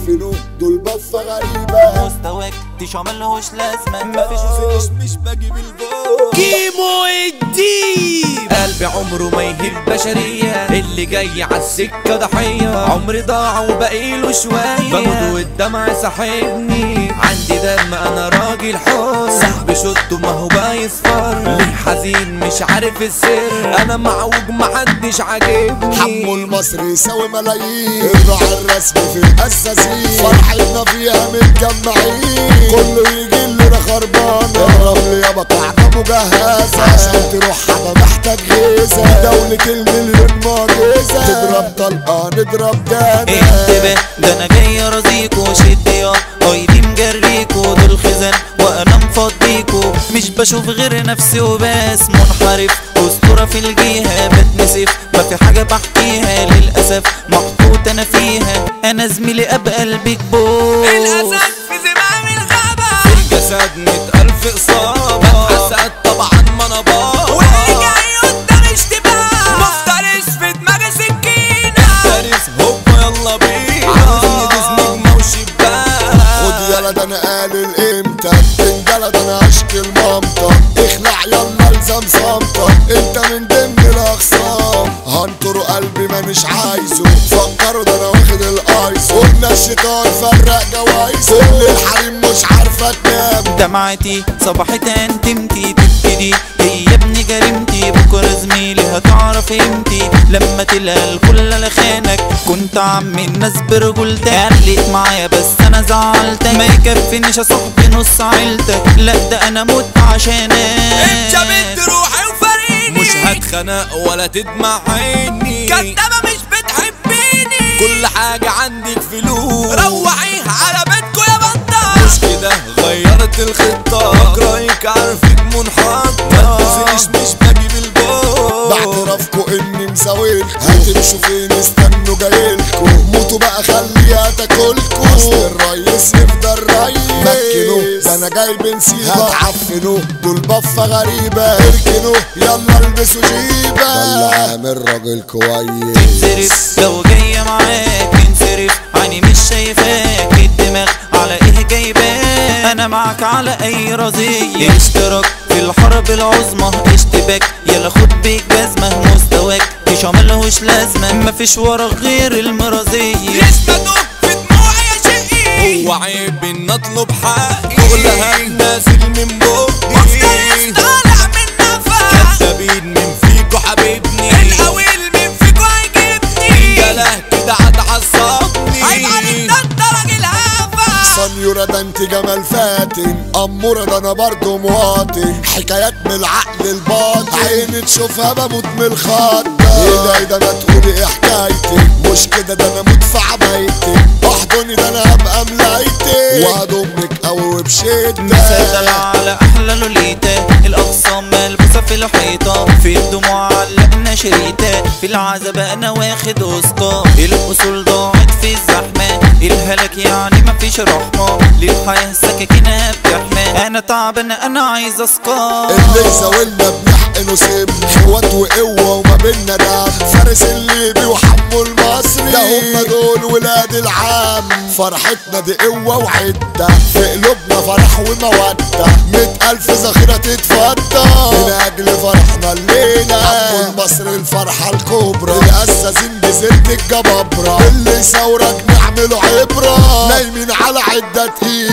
هتعفنوا دول بفة غريبة مستواك تيشو ملهوش لازمة مفيش وفينش مش بجيب الجول كيمو الديب قلبي عمره ما يهيب بشرية اللي جاي عالسكة ضحية عمري ضاع وبقيله شوية بموت والدمع ساحبني عندي دم انا راجل حر صاحبي شطه ما هو بايظ فر ليه حزين مش عارف السر انا معوج محدش عاجبني حمو المصري يساوي ملايين الراعي الرسمي في الاساسين فرحتنا فيها متجمعين كله يجي لنا خربان الرمل يابا قاعدة مجهزة عشان تروح حاجة محتاج غيزة دولة المليون معجزة تضرب طلقة نضرب دانا انتبه ده انا جاي ارازيكو شد يا ايدي مجريكو دول خزن وانا مفضيكو مش بشوف غير نفسي وبس منحرف اسطورة في الجهة بتنسف ما في حاجة بحكيها للأسف محطوط انا فيها انا زميلي ابقى قلبك بوس الاسد في زمام الغابة الجسد مئة ألف إصابة حسد طبعا ما أنا بابا واللي جاي قدام اشتباه مفترس في دماغي سكينة فارس هوبا يلا بينا عاوز ندوس نجمة وشباك خد يلا ده انا قال الامتى تنجلى ده انا اشكي المامتة اخلع يلا الزم صمتة انت من ضمن الاخصام هنطر قلبي ما مش عايزه فكروا ده انا واخد الايس قلنا الشيطان فرق جوايزه كل الحريم مش عارفة تنام دمعتي صبحت انتمتي تبتدي هي ابن جريمتي بكرة زميلي هتعرف قيمتي لما تلقى الكل لخانك كنت عم الناس برجولتك قلت معايا بس انا زعلتك ما يكفينيش يا صاحبي نص عيلتك لا ده انا مت عشانك انت بنت روحي وفريقي مش هتخنق ولا تدمع عيني كدابة مش بتحبيني كل حاجة عندك فلوس روعيها على بيتكو يا بطة مش كده غيرت الخطة بكرهك عارفك منحطة ما تنسينيش مش باجي بالجول باعترافكوا اني مساويلكوا هتمشوا فين استنوا جايلكوا موتوا بقى خليها تاكلكوا اصل الريس يفضل ريس مكنوا ده انا جايب نسيبة هتعفنوا دول بفة غريبة اركنوا يلا البسوا جيبة طلع عامل راجل كويس تنصرف لو جاية معاك تنصرف عيني مش شايفاك الدماغ على ايه جايباك انا معاك على اي رزية اشتراك في الحرب العظمى اشتباك يلا خد بيك جزمة مستواك مش ملهوش لازمة مفيش ورا غير المرازية يثبتوا في دموعي يا شقي هو عيب ان اطلب حقي كلها الناس اللي من بقي مفترس طالع من نفس كدابين من فيكو حبيبني القويل من فيكو هيجيبني جله كده هتعصبني عيب عليك ده انت راجل هفا سنيورة ده انت جمال فاتن أمورة ده انا برضه مواطن حكايات من العقل الباطن عيني تشوفها بموت من الخط ايه ده ايه ده ما تقولي ايه حكايتك مش كده ده انا موت في عبايتك احضني ده انا هبقى ملايتك وهضمك قوي بشدة مسيطر على احلى لوليتا الاقسام ملبوسه في الحيطه في الدموع علقنا شريطه في العذاب انا واخد اسقاط الاصول ضاعت في الزحمه الهلك يعني مفيش رحمه للحياه سكاكينها بتحمى انا تعبان انا عايز اسقاط اللي يزاولنا بنحقنه سم اخوات وقوة وما بينا دم فارس الليبي وحمو المصري ده هم دول ولاد العام فرحتنا دي قوة وعدة في قلوبنا فرح ومودة مئة ألف ذخيرة تتفضى من أجل فرحنا الليلة حمو المصري الفرحة الكبرى الأساسين بزيت الجبابرة اللي يثورك نعمله عبرة نايمين على عدة تقيلة